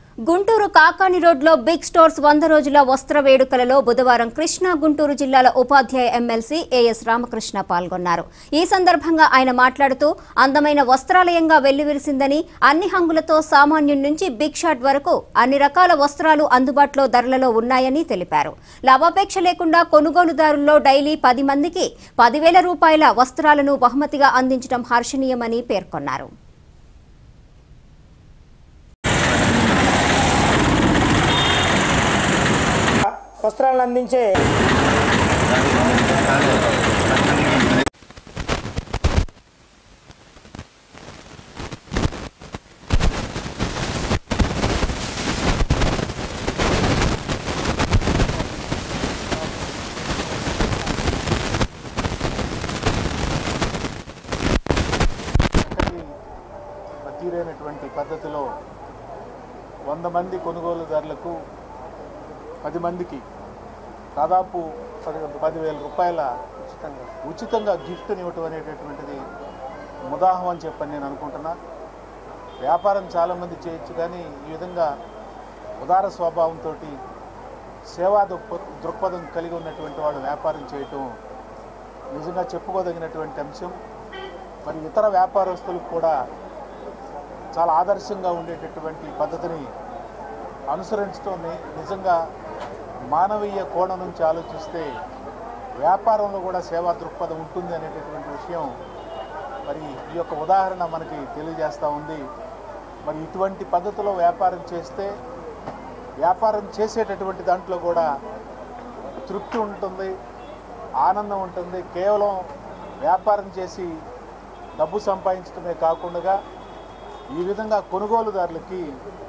గుంటూరు కాకాని రోడ్లో big stores వంద రోజుల వస్త్ర వేడుకలలో బుధవారం కృష్ణా గుంటూరు జిల్లాల ఉపాధ్యాయ ఎమ్మెల్సీ ఏఎస్ రామకృష్ణ పాల్గొన్నారు ఈ సందర్భంగా ఆయన మాట్లాడుతూ అందమైన వస్త్రాలయంగా వెల్లివిరిసిందని అన్ని హంగులతో సామాన్యుడి నుంచి బిగ్ షాట్ వరకు అన్ని రకాల వస్త్రాలు అందుబాటులో ధరలలో ఉన్నాయని తెలిపారు లాభాపేక్ష లేకుండా కొనుగోలుదారుల్లో డైలీ పది మందికి పదివేల రూపాయల వస్త్రాలను బహుమతిగా అందించడం హర్షణీయమని పేర్కొన్నారు వస్త్రాలను అందించే చక్కటి తీరైనటువంటి పద్ధతిలో వంద మంది కొనుగోలుదారులకు పది మందికి దాదాపు పది పదివేల రూపాయల ఉచితంగా ఉచితంగా గిఫ్ట్ని ఇవ్వటం అనేటటువంటిది ముదాహం అని చెప్పని నేను అనుకుంటున్నా వ్యాపారం చాలామంది చేయొచ్చు కానీ ఈ విధంగా ఉదార స్వభావంతో సేవా దృక్ప దృక్పథం కలిగి ఉన్నటువంటి వాడు వ్యాపారం చేయటం నిజంగా చెప్పుకోదగినటువంటి అంశం మరి ఇతర వ్యాపారస్తులకు కూడా చాలా ఆదర్శంగా ఉండేటటువంటి పద్ధతిని అనుసరించడం ని- నిజంగా మానవీయ కోణం నుంచి ఆలోచిస్తే వ్యాపారంలో కూడా సేవా దృక్పథం ఉంటుంది అనేటటువంటి విషయం మరి ఈ యొక్క ఉదాహరణ మనకి తెలియజేస్తూ ఉంది మరి ఇటువంటి పద్ధతిలో వ్యాపారం చేస్తే వ్యాపారం చేసేటటువంటి దాంట్లో కూడా తృప్తి ఉంటుంది ఆనందం ఉంటుంది కేవలం వ్యాపారం చేసి డబ్బు సంపాదించడమే కాకుండా ఈ విధంగా కొనుగోలుదారులకి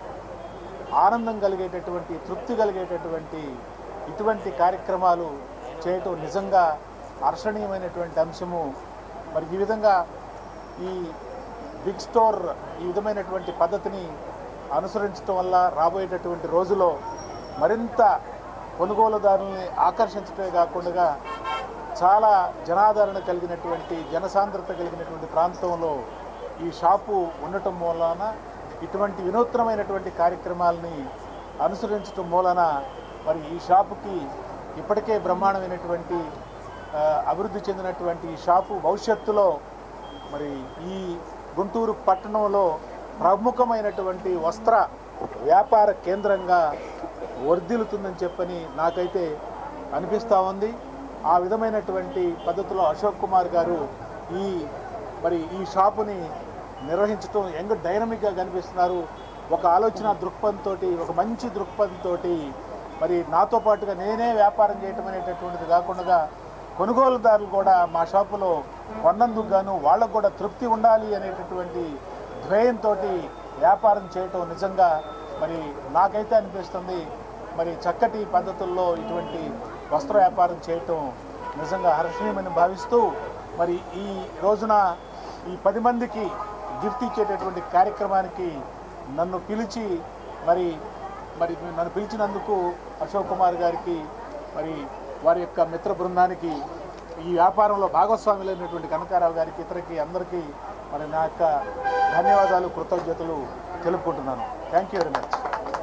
ఆనందం కలిగేటటువంటి తృప్తి కలిగేటటువంటి ఇటువంటి కార్యక్రమాలు చేయటం నిజంగా హర్షణీయమైనటువంటి అంశము మరి ఈ విధంగా ఈ బిగ్ స్టోర్ ఈ విధమైనటువంటి పద్ధతిని అనుసరించడం వల్ల రాబోయేటటువంటి రోజులో మరింత కొనుగోలుదారుల్ని ఆకర్షించడమే కాకుండా చాలా జనాదరణ కలిగినటువంటి జనసాంద్రత కలిగినటువంటి ప్రాంతంలో ఈ షాపు ఉండటం మూలాన ఇటువంటి వినూత్నమైనటువంటి కార్యక్రమాలని అనుసరించటం మూలన మరి ఈ షాపుకి ఇప్పటికే బ్రహ్మాండమైనటువంటి ఆ, అభివృద్ధి చెందినటువంటి ఈ షాపు భవిష్యత్తులో మరి ఈ గుంటూరు పట్టణంలో ప్రముఖమైనటువంటి వస్త్ర వ్యాపార కేంద్రంగా వర్ధిల్లుతుందని చెప్పని నాకైతే అనిపిస్తూ ఉంది ఆ విధమైనటువంటి పద్ధతిలో అశోక్ కుమార్ గారు ఈ మరి ఈ షాపుని నిర్వహించడం యంగ్ డైనమిక్గా కనిపిస్తున్నారు ఒక ఆలోచన దృక్పథంతో ఒక మంచి దృక్పథంతో మరి నాతో పాటుగా నేనే వ్యాపారం చేయటం అనేటటువంటిది కాకుండా కొనుగోలుదారులు కూడా మా షాపులో కొన్నందుకు గాను వాళ్ళకు కూడా తృప్తి ఉండాలి అనేటటువంటి ధ్యేయంతో వ్యాపారం చేయటం నిజంగా మరి నాకైతే అనిపిస్తుంది మరి చక్కటి పద్ధతుల్లో ఇటువంటి వస్త్ర వ్యాపారం చేయటం నిజంగా హర్షణీయమని భావిస్తూ మరి ఈ రోజున ఈ పది మందికి గిఫ్ట్ ఇచ్చేటటువంటి కార్యక్రమానికి నన్ను పిలిచి మరి మరి నన్ను పిలిచినందుకు అశోక్ కుమార్ గారికి మరి వారి యొక్క మిత్ర బృందానికి ఈ వ్యాపారంలో భాగస్వాములైనటువంటి కనకారావు గారికి ఇతరికి అందరికీ మరి నా యొక్క ధన్యవాదాలు కృతజ్ఞతలు తెలుపుకుంటున్నాను thank you very much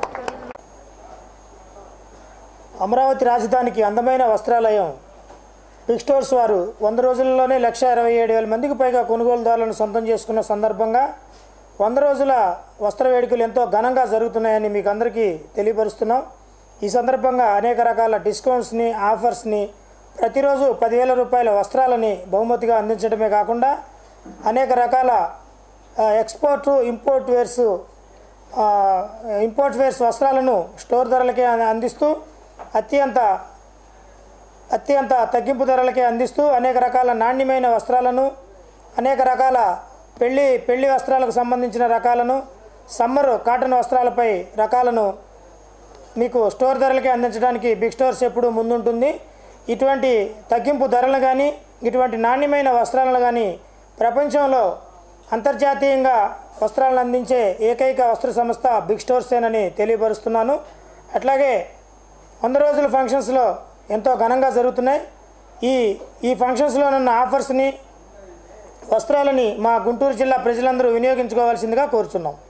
Amaravati రాజధానికి అందమైన వస్త్రాలయం బిగ్ స్టోర్స్ వారు వంద రోజుల్లోనే లక్ష ఇరవై ఏడు వేల మందికి పైగా కొనుగోలుదారులను సొంతం చేసుకున్న సందర్భంగా వంద రోజుల వస్త్ర వేడుకలు ఎంతో ఘనంగా జరుగుతున్నాయని మీకు అందరికీ తెలియపరుస్తున్నాం ఈ సందర్భంగా అనేక రకాల డిస్కౌంట్స్ని ఆఫర్స్ని ప్రతిరోజు పదివేల రూపాయల వస్త్రాలని బహుమతిగా అందించడమే కాకుండా అనేక రకాల ఆ, ఎక్స్పోర్టు ఇంపోర్ట్ వేర్స్ ఆ, ఇంపోర్ట్ వేర్స్ వస్త్రాలను స్టోర్ ధరలకే అంది- అందిస్తూ అత్యంత అత్యంత తగ్గింపు ధరలకే అందిస్తూ అనేక రకాల నాణ్యమైన వస్త్రాలను అనేక రకాల పెళ్లి పెళ్లి వస్త్రాలకు సంబంధించిన రకాలను సమ్మర్ కాటన్ వస్త్రాలపై రకాలను మీకు స్టోర్ ధరలకే అందించడానికి బిగ్ స్టోర్స్ ఎప్పుడూ ముందుంటుంది ఇటువంటి తగ్గింపు ధరలు కానీ ఇటువంటి నాణ్యమైన వస్త్రాలను కానీ ప్రపంచంలో అంతర్జాతీయంగా వస్త్రాలను అందించే ఏకైక వస్త్ర సంస్థ బిగ్ స్టోర్సేనని తెలియపరుస్తున్నాను అట్లాగే వంద రోజుల ఫంక్షన్స్లో ఎంతో ఘనంగా జరుగుతున్నాయి ఈ ఈ ఫంక్షన్స్లో ఉన్న ఆఫర్స్ని వస్త్రాలని మా గుంటూరు జిల్లా ప్రజలందరూ వినియోగించుకోవాల్సిందిగా కోరుచున్నాం